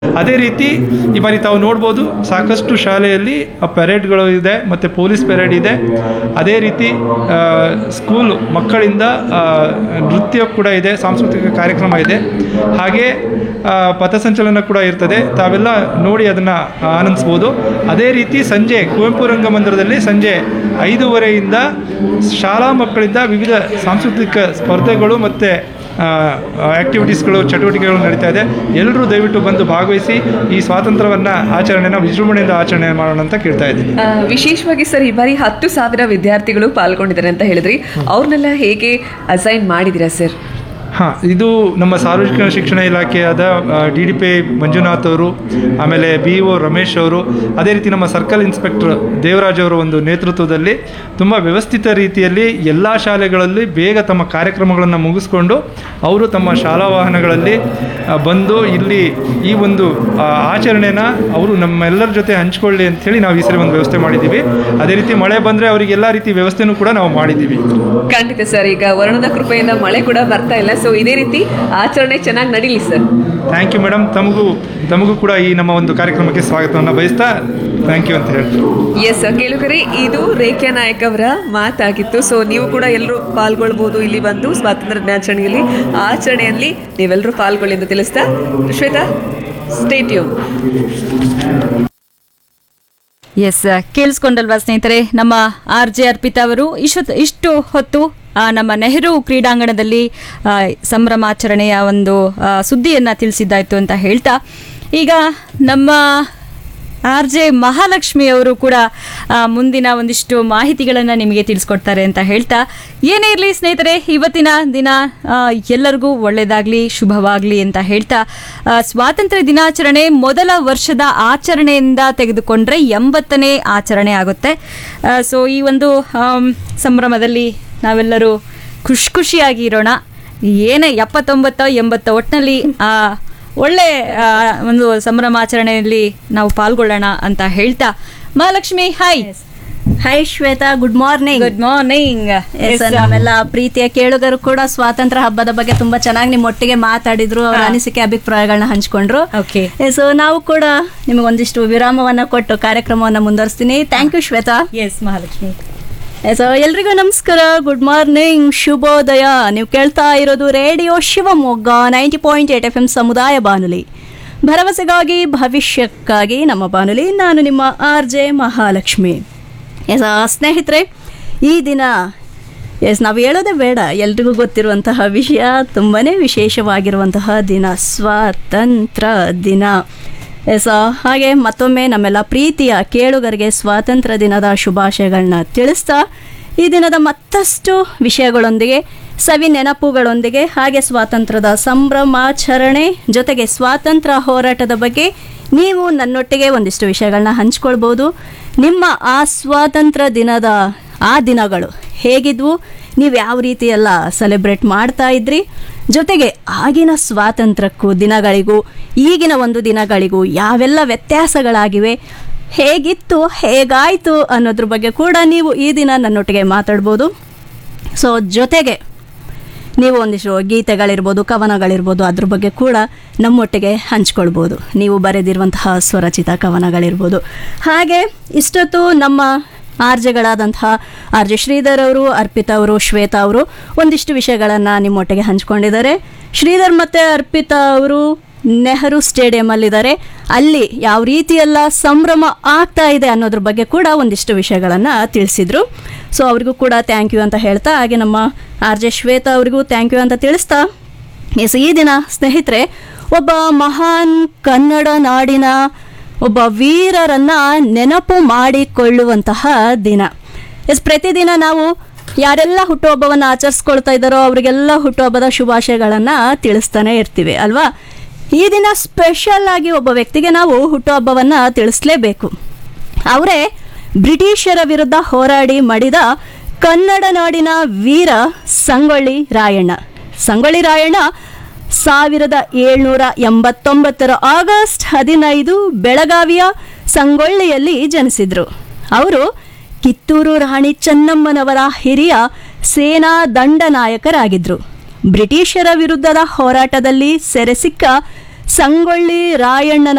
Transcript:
ಅದೇ ರೀತಿ ಈ ಬಾರಿ ತಾವು ನೋಡ್ಬೋದು ಸಾಕಷ್ಟು ಶಾಲೆಯಲ್ಲಿ ಪೆರೇಡ್ಗಳು ಇದೆ ಮತ್ತು ಪೊಲೀಸ್ ಪೆರೇಡ್ ಇದೆ ಅದೇ ರೀತಿ ಆ, ಸ್ಕೂಲ್ ಮಕ್ಕಳಿಂದ ಆ, ನೃತ್ಯ ಕೂಡ ಇದೆ ಸಾಂಸ್ಕೃತಿಕ ಕಾರ್ಯಕ್ರಮ ಇದೆ ಹಾಗೆ ಆ, ಪಥಸಂಚಲನ ಕೂಡ ಇರ್ತದೆ ತಾವೆಲ್ಲ ನೋಡಿ ಅದನ್ನು ಆನಂದಿಸ್ಬೋದು ಅದೇ ರೀತಿ ಸಂಜೆ ಕುವೆಂಪು ರಂಗಮಂದಿರದಲ್ಲಿ ಸಂಜೆ ಐದೂವರೆಯಿಂದ ಶಾಲಾ ಮಕ್ಕಳಿಂದ ವಿವಿಧ ಸಾಂಸ್ಕೃತಿಕ ಸ್ಪರ್ಧೆಗಳು ಮತ್ತು ಆ್ಯಕ್ಟಿವಿಟೀಸ್ಗಳು ಚಟುವಟಿಕೆಗಳು ನಡೀತಾ ಇದೆ ಎಲ್ಲರೂ ದಯವಿಟ್ಟು ಬಂದು ಭಾಗವಹಿಸಿ ಈ ಸ್ವಾತಂತ್ರ್ಯವನ್ನು ಆಚರಣೆನ ವಿಜೃಂಭಣೆಯಿಂದ ಆಚರಣೆ ಮಾಡೋಣ ಅಂತ ಕೇಳ್ತಾ ಇದ್ದೀನಿ ಆ, ವಿಶೇಷವಾಗಿ ಸರ್ ಈ ಬಾರಿ ಹತ್ತು ಸಾವಿರ ವಿದ್ಯಾರ್ಥಿಗಳು ಪಾಲ್ಗೊಂಡಿದ್ದಾರೆ ಅಂತ ಹೇಳಿದ್ರಿ ಅವ್ರನ್ನೆಲ್ಲ ಹೇಗೆ ಅಸೈನ್ ಮಾಡಿದ್ದೀರಾ ಸರ್ ಹಾಂ ಇದು ನಮ್ಮ ಸಾರ್ವಜನಿಕ ಶಿಕ್ಷಣ ಇಲಾಖೆಯಾದ ಡಿ ಡಿ ಪಿ ಮಂಜುನಾಥ್ ಅವರು ಆಮೇಲೆ ಬಿ ಒ ರಮೇಶ್ ಅವರು ಅದೇ ರೀತಿ ನಮ್ಮ ಸರ್ಕಲ್ ಇನ್ಸ್ಪೆಕ್ಟರ್ ದೇವರಾಜ್ ಅವರ ಒಂದು ನೇತೃತ್ವದಲ್ಲಿ ತುಂಬ ವ್ಯವಸ್ಥಿತ ರೀತಿಯಲ್ಲಿ ಎಲ್ಲ ಶಾಲೆಗಳಲ್ಲಿ ಬೇಗ ತಮ್ಮ ಕಾರ್ಯಕ್ರಮಗಳನ್ನು ಮುಗಿಸ್ಕೊಂಡು ಅವರು ತಮ್ಮ ಶಾಲಾ ವಾಹನಗಳಲ್ಲಿ ಆ, ಬಂದು ಇಲ್ಲಿ ಈ ಒಂದು ಆ, ಆಚರಣೆನ ಅವರು ನಮ್ಮೆಲ್ಲರ ಜೊತೆ ಹಂಚ್ಕೊಳ್ಳಿ ಅಂಥೇಳಿ ನಾವು ಈ ಸರಿ ಒಂದು ವ್ಯವಸ್ಥೆ ಮಾಡಿದ್ದೀವಿ ಅದೇ ರೀತಿ ಮಳೆ ಬಂದರೆ ಅವರಿಗೆ ಎಲ್ಲ ರೀತಿ ವ್ಯವಸ್ಥೆನೂ ಕೂಡ ನಾವು ಮಾಡಿದ್ದೀವಿ ಖಂಡಿತ ಸರ್ ಈಗ ವರುಣದ ಕೃಪೆಯಿಂದ ಮಳೆ ಕೂಡ ಬರ್ತಾ ಇಲ್ಲ ಸೊ ಇದೇ ರೀತಿ ಆಚರಣೆ ಚೆನ್ನಾಗಿ ನಡೀಲಿ ಸರ್ ಥ್ಯಾಂಕ್ ಯು ಮೇಡಮ್ ತಮಗೂ ತಮಗೂ ಕೂಡ ಈ ನಮ್ಮ ಒಂದು ಕಾರ್ಯಕ್ರಮಕ್ಕೆ ಸ್ವಾಗತವನ್ನು ಬಯಸ್ತಾ ಥ್ಯಾಂಕ್ ಯು ಅಂತ ಹೇಳ್ತೀನಿ ಎಸ್ ಕೇಳುಗರೆ ಇದು ರೇಖ್ಯಾ ನಾಯಕ್ ಅವರ ಮಾತಾಗಿತ್ತು ಸೊ ನೀವು ಕೂಡ ಎಲ್ಲರೂ ಪಾಲ್ಗೊಳ್ಬೋದು ಇಲ್ಲಿ ಬಂದು ಸ್ವಾತಂತ್ರ್ಯ ದಿನಾಚರಣೆಯಲ್ಲಿ ಆಚರಣೆಯಲ್ಲಿ ನೀವೆಲ್ಲರೂ ಪಾಲ್ಗೊಳ್ಳಿ ಅಂತ ತಿಳಿಸ್ತಾ ಶ್ವೇತಾ ಸ್ಟೇಟ್ಯೂಮ್ ಎಸ್ ಕೇಳಿಸ್ಕೊಂಡಲ್ವಾ ಸ್ನೇಹಿತರೆ ನಮ್ಮ ಆರ್ ಜೆ ಅರ್ಪಿತಾ ಅವರು ಇಷ್ಟು ಇಷ್ಟು ಹೊತ್ತು ಆ, ನಮ್ಮ ನೆಹರು ಕ್ರೀಡಾಂಗಣದಲ್ಲಿ ಆ, ಸಂಭ್ರಮಾಚರಣೆಯ ಒಂದು ಆ, ಸುದ್ದಿಯನ್ನ ತಿಳಿಸಿದ್ದಾಯ್ತು ಅಂತ ಹೇಳ್ತಾ ಈಗ ನಮ್ಮ ಆರ್ ಜೆ ಮಹಾಲಕ್ಷ್ಮಿ ಅವರು ಕೂಡ ಆ, ಮುಂದಿನ ಒಂದಿಷ್ಟು ಮಾಹಿತಿಗಳನ್ನು ನಿಮಗೆ ತಿಳಿಸ್ಕೊಡ್ತಾರೆ ಅಂತ ಹೇಳ್ತಾ ಏನೇ ಇರಲಿ ಸ್ನೇಹಿತರೆ ಇವತ್ತಿನ ದಿನ ಆ, ಎಲ್ಲರಿಗೂ ಒಳ್ಳೆಯದಾಗಲಿ ಶುಭವಾಗಲಿ ಅಂತ ಹೇಳ್ತಾ ಆ, ಸ್ವಾತಂತ್ರ್ಯ ದಿನಾಚರಣೆ ಮೊದಲ ವರ್ಷದ ಆಚರಣೆಯಿಂದ ತೆಗೆದುಕೊಂಡ್ರೆ ಎಂಬತ್ತನೇ ಆಚರಣೆ ಆಗುತ್ತೆ ಸೊ ಈ ಒಂದು ಆಮ್, ಸಂಭ್ರಮದಲ್ಲಿ ನಾವೆಲ್ಲರೂ ಖುಷಿ ಖುಷಿಯಾಗಿ ಇರೋಣ ಏನೇ ಎಪ್ಪತ್ತೊಂಬತ್ತೋ ಎಂಬತ್ತೋ ಒಟ್ಟಿನಲ್ಲಿ ಆ ಒಳ್ಳೆ ಆ, ಒಂದು ಸಂಭ್ರಮಾಚರಣೆಯಲ್ಲಿ ನಾವು ಪಾಲ್ಗೊಳ್ಳೋಣ ಅಂತ ಹೇಳ್ತಾ Mahalakshmi hi hi Shweta good morning good morning ನಮ್ಮೆಲ್ಲ ಪ್ರೀತಿಯ ಕೇಳುಗರು ಕೂಡ ಸ್ವಾತಂತ್ರ್ಯ ಹಬ್ಬದ ಬಗ್ಗೆ ತುಂಬಾ ಚೆನ್ನಾಗಿ ನಿಮ್ಮ ಒಟ್ಟಿಗೆ ಮಾತಾಡಿದ್ರು ಅವರ ಹಾ. ಅನಿಸಿಕೆ ಅಭಿಪ್ರಾಯಗಳನ್ನ ಹಂಚ್ಕೊಂಡ್ರು Okay. ಸೊ ನಾವು ಕೂಡ ನಿಮಗೆ ಒಂದಿಷ್ಟು ವಿರಾಮವನ್ನ ಕೊಟ್ಟು ಕಾರ್ಯಕ್ರಮವನ್ನ ಮುಂದುವರಿಸ್ತೀನಿ thank you Shweta yes Mahalakshmi so ಎಲ್ರಿಗೂ ನಮಸ್ಕಾರ ಗುಡ್ ಮಾರ್ನಿಂಗ್ ಶುಭೋದಯ ನೀವು ಕೇಳ್ತಾ ಇರೋದು radio Shivamogga ninety point eight F M ಸಮುದಾಯ ಬಾನುಲಿ ಭರವಸೆಗಾಗಿ ಭವಿಷ್ಯಕ್ಕಾಗಿ ನಮ್ಮ ಬಾನುಲಿ ನಾನು ನಿಮ್ಮ ಆರ್ ಜೆ ಮಹಾಲಕ್ಷ್ಮಿ ಎಸ್ ಸ್ನೇಹಿತರೆ ಈ ದಿನ ಎಸ್ ನಾವು ಹೇಳೋದೇ ಬೇಡ ಎಲ್ರಿಗೂ ಗೊತ್ತಿರುವಂತಹ ವಿಷಯ ತುಂಬಾ ವಿಶೇಷವಾಗಿರುವಂತಹ ದಿನ ಸ್ವಾತಂತ್ರ್ಯ ದಿನ ಎಸ್ ಹಾಗೆ ಮತ್ತೊಮ್ಮೆ ನಮ್ಮೆಲ್ಲ ಪ್ರೀತಿಯ ಕೇಳುಗರಿಗೆ ಸ್ವಾತಂತ್ರ್ಯ ದಿನದ ಶುಭಾಶಯಗಳನ್ನ ತಿಳಿಸ್ತಾ ಈ ದಿನದ ಮತ್ತಷ್ಟು ವಿಷಯಗಳೊಂದಿಗೆ ಸವಿ ನೆನಪುಗಳೊಂದಿಗೆ ಹಾಗೆ ಸ್ವಾತಂತ್ರ್ಯದ ಸಂಭ್ರಮಾಚರಣೆ ಜೊತೆಗೆ ಸ್ವಾತಂತ್ರ್ಯ ಹೋರಾಟದ ಬಗ್ಗೆ ನೀವು ನನ್ನೊಟ್ಟಿಗೆ ಒಂದಿಷ್ಟು ವಿಷಯಗಳನ್ನ ಹಂಚ್ಕೊಳ್ಬೋದು ನಿಮ್ಮ ಆ ಸ್ವಾತಂತ್ರ್ಯ ದಿನದ ಆ ದಿನಗಳು ಹೇಗಿದ್ವು ನೀವು ಯಾವ ರೀತಿ ಎಲ್ಲ ಸೆಲೆಬ್ರೇಟ್ ಮಾಡ್ತಾ ಇದ್ರಿ ಜೊತೆಗೆ ಆಗಿನ ಸ್ವಾತಂತ್ರ್ಯಕ್ಕೂ ದಿನಗಳಿಗೂ ಈಗಿನ ಒಂದು ದಿನಗಳಿಗೂ ಯಾವೆಲ್ಲ ವ್ಯತ್ಯಾಸಗಳಾಗಿವೆ ಹೇಗಿತ್ತು ಹೇಗಾಯಿತು ಅನ್ನೋದ್ರ ಬಗ್ಗೆ ಕೂಡ ನೀವು ಈ ದಿನ ನನ್ನೊಟ್ಟಿಗೆ ಮಾತಾಡ್ಬೋದು ಸೊ ಜೊತೆಗೆ ನೀವು ಒಂದಿಷ್ಟು ಗೀತೆಗಳಿರ್ಬೋದು ಕವನಗಳಿರ್ಬೋದು ಅದ್ರ ಬಗ್ಗೆ ಕೂಡ ನಮ್ಮೊಟ್ಟಿಗೆ ಹಂಚ್ಕೊಳ್ಬೋದು ನೀವು ಬರೆದಿರುವಂತಹ ಸ್ವರಚಿತ ಕವನಗಳಿರ್ಬೋದು ಹಾಗೆ ಇಷ್ಟೊತ್ತು ನಮ್ಮ ಆರ್ಜೆಗಳಾದಂತಹ ಆರ್ ಜೆ ಶ್ರೀಧರ್ ಅವರು ಅರ್ಪಿತಾ ಅವರು ಶ್ವೇತಾ ಅವರು ಒಂದಿಷ್ಟು ವಿಷಯಗಳನ್ನು ನಿಮ್ಮೊಟ್ಟಿಗೆ ಹಂಚ್ಕೊಂಡಿದ್ದಾರೆ ಶ್ರೀಧರ್ ಮತ್ತು ಅರ್ಪಿತಾ ಅವರು ನೆಹರು ಸ್ಟೇಡಿಯಮಲ್ಲಿದ್ದಾರೆ ಅಲ್ಲಿ ಯಾವ ರೀತಿಯೆಲ್ಲ ಸಂಭ್ರಮ ಆಗ್ತಾ ಇದೆ ಅನ್ನೋದ್ರ ಬಗ್ಗೆ ಕೂಡ ಒಂದಿಷ್ಟು ವಿಷಯಗಳನ್ನು ತಿಳಿಸಿದ್ರು ಸೊ ಅವ್ರಿಗೂ ಕೂಡ ಥ್ಯಾಂಕ್ ಯು ಅಂತ ಹೇಳ್ತಾ ಹಾಗೆ ನಮ್ಮ ಆರ್ ಜೆ ಶ್ವೇತಾ ಅವರಿಗೂ ಥ್ಯಾಂಕ್ ಯು ಅಂತ ತಿಳಿಸ್ತಾ ಎಸ್ ಈ ದಿನ ಸ್ನೇಹಿತರೆ ಒಬ್ಬ ಮಹಾನ್ ಕನ್ನಡ ನಾಡಿನ ಒಬ್ಬ ವೀರರನ್ನ ನೆನಪು ಮಾಡಿಕೊಳ್ಳುವಂತಹ ದಿನ ಎಸ್ ಪ್ರತಿದಿನ ನಾವು ಯಾರೆಲ್ಲ ಹುಟ್ಟುಹಬ್ಬವನ್ನು ಆಚರಿಸ್ಕೊಳ್ತಾ ಇದ್ದಾರೋ ಅವರಿಗೆಲ್ಲ ಹುಟ್ಟುಹಬ್ಬದ ಶುಭಾಶಯಗಳನ್ನು ತಿಳಿಸ್ತಾನೆ ಇರ್ತೀವಿ ಅಲ್ವಾ ಈ ದಿನ ಸ್ಪೆಷಲ್ ಆಗಿ ಒಬ್ಬ ವ್ಯಕ್ತಿಗೆ ನಾವು ಹುಟ್ಟುಹಬ್ಬವನ್ನು ತಿಳಿಸ್ಲೇಬೇಕು ಅವರೇ ಬ್ರಿಟಿಷರ ವಿರುದ್ಧ ಹೋರಾಡಿ ಮಡಿದ ಕನ್ನಡ ನಾಡಿನ ವೀರ ಸಂಗೊಳ್ಳಿ ರಾಯಣ್ಣ ಸಂಗೊಳ್ಳಿ ರಾಯಣ್ಣ ಸಾವಿರದ ಏಳ್ನೂರ ಎಂಬತ್ತೊಂಬತ್ತರ ಆಗಸ್ಟ್ ಹದಿನೈದು ಬೆಳಗಾವಿಯ ಸಂಗೊಳ್ಳಿಯಲ್ಲಿ ಜನಿಸಿದ್ರು ಅವರು ಕಿತ್ತೂರು ರಾಣಿ ಚೆನ್ನಮ್ಮನವರ ಹಿರಿಯ ಸೇನಾ ದಂಡನಾಯಕರಾಗಿದ್ರು ಬ್ರಿಟಿಷರ ವಿರುದ್ಧದ ಹೋರಾಟದಲ್ಲಿ ಸೆರೆ ಸಿಕ್ಕ ಸಂಗೊಳ್ಳಿ ರಾಯಣ್ಣನ